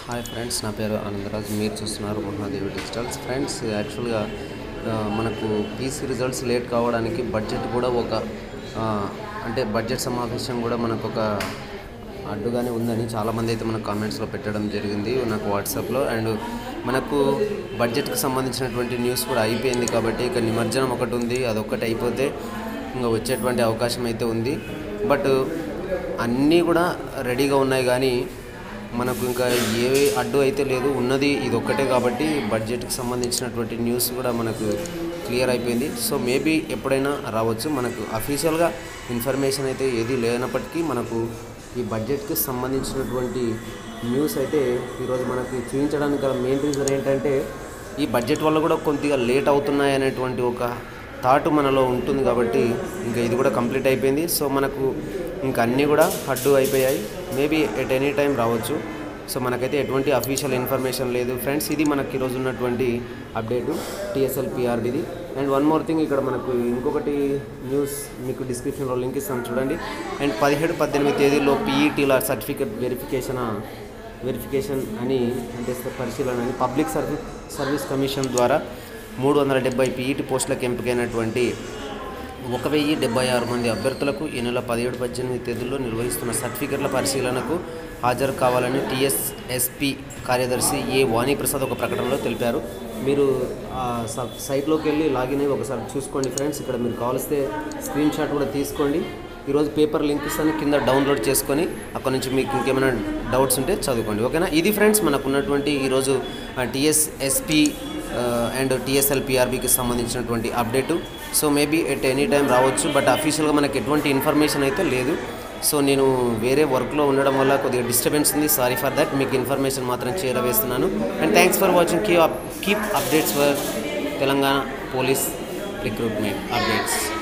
hi friends నా పేరు ఆనందరాజ్ మీరు చూస్తున్నారు మహాదేవి డిజిటల్స్ ఫ్రెండ్స్ యాక్చువల్గా ఆ, మనకు పీసీ రిజల్ట్స్ లేట్ కావడానికి బడ్జెట్ కూడా ఒక ఆ, అంటే బడ్జెట్ సమావేశం కూడా మనకు ఒక అడ్డుగానే ఉందని చాలామంది అయితే మనకు కామెంట్స్లో పెట్టడం జరిగింది నాకు వాట్సాప్లో అండ్ మనకు బడ్జెట్కి సంబంధించినటువంటి న్యూస్ కూడా అయిపోయింది కాబట్టి ఇక నిమజ్జనం ఒకటి ఉంది అదొక్కటి అయిపోతే ఇంకా వచ్చేటువంటి అవకాశం అయితే ఉంది బట్ అన్నీ కూడా రెడీగా ఉన్నాయి కానీ మనకు ఇంకా ఏ అడ్డు అయితే లేదు ఉన్నది ఇది ఒక్కటే కాబట్టి బడ్జెట్కి సంబంధించినటువంటి న్యూస్ కూడా మనకు క్లియర్ అయిపోయింది సో మేబీ ఎప్పుడైనా రావచ్చు మనకు అఫీషియల్గా ఇన్ఫర్మేషన్ అయితే ఏది లేనప్పటికీ మనకు ఈ బడ్జెట్కి సంబంధించినటువంటి న్యూస్ అయితే ఈరోజు మనకి చూపించడానికి గల మెయిన్ రీజన్ ఏంటంటే ఈ బడ్జెట్ వల్ల కూడా కొద్దిగా లేట్ అవుతున్నాయి అనేటువంటి ఒక థాట్ మనలో ఉంటుంది కాబట్టి ఇంకా ఇది కూడా కంప్లీట్ అయిపోయింది సో మనకు ఇంకా అన్నీ కూడా అడ్డు అయిపోయాయి మేబీ ఎట్ ఎనీ టైం రావచ్చు సో మనకైతే ఎటువంటి అఫీషియల్ ఇన్ఫర్మేషన్ లేదు ఫ్రెండ్స్ ఇది మనకి ఈరోజు ఉన్నటువంటి అప్డేటు టీఎస్ఎల్ పిఆర్డిది అండ్ వన్ మోర్ థింగ్ ఇక్కడ మనకు ఇంకొకటి న్యూస్ మీకు డిస్క్రిప్షన్లో లింక్ ఇస్తాను చూడండి అండ్ పదిహేడు పద్దెనిమిది తేదీలో పీఈటీల సర్టిఫికేట్ వెరిఫికేషన్ వెరిఫికేషన్ అని అంటే పరిశీలన అని పబ్లిక్ సర్వీస్ సర్వీస్ కమిషన్ ద్వారా మూడు వందల డెబ్బై పీఈటీ పోస్టులకు ఎంపికైనటువంటి ఒక వెయ్యి డెబ్బై ఆరు మంది అభ్యర్థులకు ఈ నెల పదిహేడు పద్దెనిమిది తేదీల్లో నిర్వహిస్తున్న సర్టిఫికెట్ల పరిశీలనకు హాజరు కావాలని టీఎస్ఎస్పి కార్యదర్శి ఏ వాణిప్రసాద్ ఒక ప్రకటనలో తెలిపారు మీరు ఆ స- సైట్లోకి వెళ్ళి లాగిన్ అయ్యి ఒకసారి చూసుకోండి ఫ్రెండ్స్ ఇక్కడ మీరు కావలిస్తే స్క్రీన్ షాట్ కూడా తీసుకోండి ఈరోజు పేపర్ లింక్ ఇస్తాను కింద డౌన్లోడ్ చేసుకొని అక్కడ నుంచి మీకు ఇంకేమైనా డౌట్స్ ఉంటే చదువుకోండి ఓకేనా ఇది ఫ్రెండ్స్ మనకు ఉన్నటువంటి ఈరోజు టీఎస్ఎస్పి అండ్ టీఎస్ఎల్ పిఆర్బికి సంబంధించినటువంటి update so maybe at any time రావచ్చు బట్ అఫీషియల్గా మనకి ఎటువంటి ఇన్ఫర్మేషన్ అయితే లేదు సో నేను వేరే వర్క్లో ఉండడం వల్ల కొద్దిగా డిస్టర్బెన్స్ ఉంది సారీ ఫర్ దట్ మీకు ఇన్ఫర్మేషన్ మాత్రం చేరవేస్తున్నాను and thanks for watching keep keep updates for Telangana police recruitment updates